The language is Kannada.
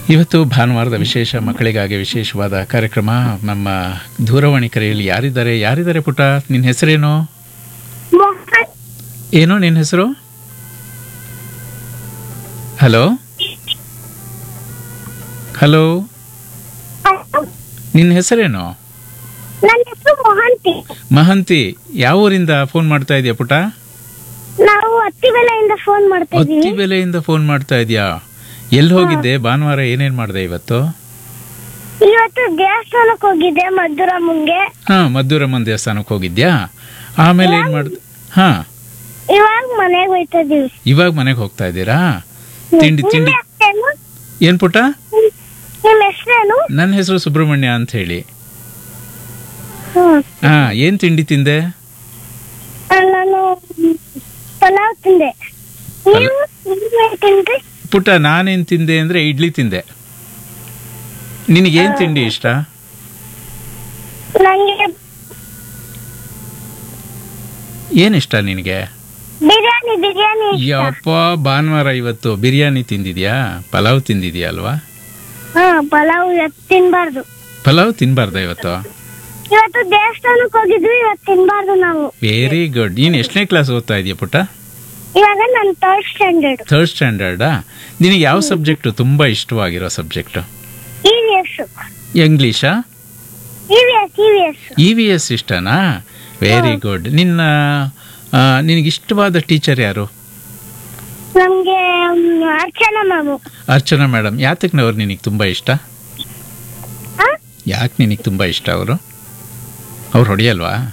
ಇವತ್ತು ಭಾನುವಾರದ ವಿಶೇಷ ಮಕ್ಕಳಿಗಾಗಿ ವಿಶೇಷವಾದ ಕಾರ್ಯಕ್ರಮ ನಮ್ಮ ದೂರವಾಣಿ ಕರೆಯಲ್ಲಿ ಯಾರಿದ್ದಾರೆ ಯಾರಿದ್ದಾರೆ ಪುಟ ನಿನ್ನ ಹೆಸರೇನು ಮೋಹನ್ ಏನು ನಿನ್ನ ಹೆಸರು ಹಲೋ ಹಲೋ ನಿನ್ನ ಹೆಸರೇನು ನನ್ನ ಹೆಸರು ಮೋಹಂತಿ ಮಹಂತಿ ಯಾವ ಊರಿಂದ ಫೋನ್ ಮಾಡ್ತಾ ಇದೆಯಾ ಪುಟ ನಾವು ಹತ್ತಿಬೆಲೆಯಿಂದ ಫೋನ್ ಮಾಡ್ತಾ ಅತ್ತಿ ಇದೀವಿ ಬೆಲೆಯಿಂದ ಫೋನ್ ಮಾಡ್ತಾ ಇದೆಯಾ ಎಲ್ಲಿ ಹೋಗಿದ್ದೆ ಭಾನುವಾರ ಏನೇನ್ ಮಾಡಿದೆ ಇವತ್ತು ಇವತ್ತು ದೇವಸ್ಥಾನಕ್ಕೆ ಹೋಗಿದ್ದೆ ಮಧುರಮ್ಮಂಗೆ ಹಾ ಮದ್ದೂರಮ್ಮನ ದೇವಸ್ಥಾನಕ್ಕೆ ಹೋಗಿದ್ಯಾ ಆಮೇಲೆ ಏನ್ ಮಾಡ್ದೆ ಹಾ ಇವಾಗ ಮನೆಗೆ ಹೋಯ್ತಾ ಇದೀವಿ ಇವಾಗ ಮನೆಗೆ ಹೋಗ್ತಾ ಇದ್ದೀರಾ ತಿಂಡಿ ನಿಮ್ಮ ತಿಂಡಿ ಹೆಸರೇನು ಏನ್ ಪುಟ ನಿಮ್ಮ ಹೆಸರೇನು ನನ್ನ ಹೆಸರು ಸುಬ್ರಹ್ಮಣ್ಯ ಅಂತ ಹೇಳಿ ಹ್ಮ್ ಹಾ ಏನ್ ತಿಂಡಿ ತಿಂದೆ ನಾನು ಪಲಾವ್ ತಿಂದೆ ನೀವು ನೀವೇನ್ ತಿಂದ್ರಿ ಪುಟ್ಟ ನಾನೇನ್ ತಿಂದೆ ಅಂದ್ರೆ ಇಡ್ಲಿ ತಿಂದೆ ನಿನಗೇನ್ ತಿಂಡಿ ಇಷ್ಟ ನಂಗೆ ಏನ್ ಇಷ್ಟ ನಿನಗೆ ಬಿರಿಯಾನಿ ಬಿರಿಯಾನಿ ಇಷ್ಟ. ಯಪ್ಪ ಭಾನುವಾರ ಇವತ್ತು ಬಿರಿಯಾನಿ ತಿಂದಿದ್ಯಾ ಪಲಾವ್ ತಿಂದಿದ್ಯಾ ಅಲ್ವಾ ಹಾ ಪಲಾವ್ ಇವತ್ತು ತಿನ್ಬಾರ್ದು ಪಲಾವ್ ತಿನ್ಬಾರ್ದ ಇವತ್ತು ಇವತ್ತು ದೇವಸ್ಥಾನಕ್ಕೆ ಹೋಗಿದ್ವಿ ಇವತ್ತು ತಿನ್ಬಾರ್ದು ನಾವು ವೆರಿ ಗುಡ್ ನೀನ್ ಎಷ್ಟನೇ ಕ್ಲಾಸ್ ಓದ್ತಾ ಇದೀಯ ಪುಟ್ಟ ಇವಾಗ ನಾನು ಥರ್ಡ್ ಸ್ಟ್ಯಾಂಡರ್ಡ್ ಥರ್ಡ್ ಸ್ಟ್ಯಾಂಡರ್ಡಾ ನಿನಗೆ ಯಾವ ಸಬ್ಜೆಕ್ಟ್ ತುಂಬಾ ಇಷ್ಟವಾಗಿರೋ ಸಬ್ಜೆಕ್ಟ್ ಇ ವಿ ಎಸ್ ಇಂಗ್ಲೀಷಾ E V S E V S E V S ಇಷ್ಟನಾ ವೆರಿ ಗುಡ್ ನಿನ್ನ ಆ, ನಿನಗಿಷ್ಟವಾದ ಟೀಚರ್ ಯಾರು ನಮ್ಗೆ ಮ್, ಅರ್ಚನಾ ಮ್ಯಾಮು ಅರ್ಚನಾ ಮೇಡಮ್ ಯಾತಕ್ನವ್ರು ನಿನಗೆ ತುಂಬಾ ಇಷ್ಟ ಯಾಕೆ ನಿನಗೆ ತುಂಬಾ ಇಷ್ಟ ಅವರು ಅವ್ರು ಹೊಡೆಯಲ್ವಾ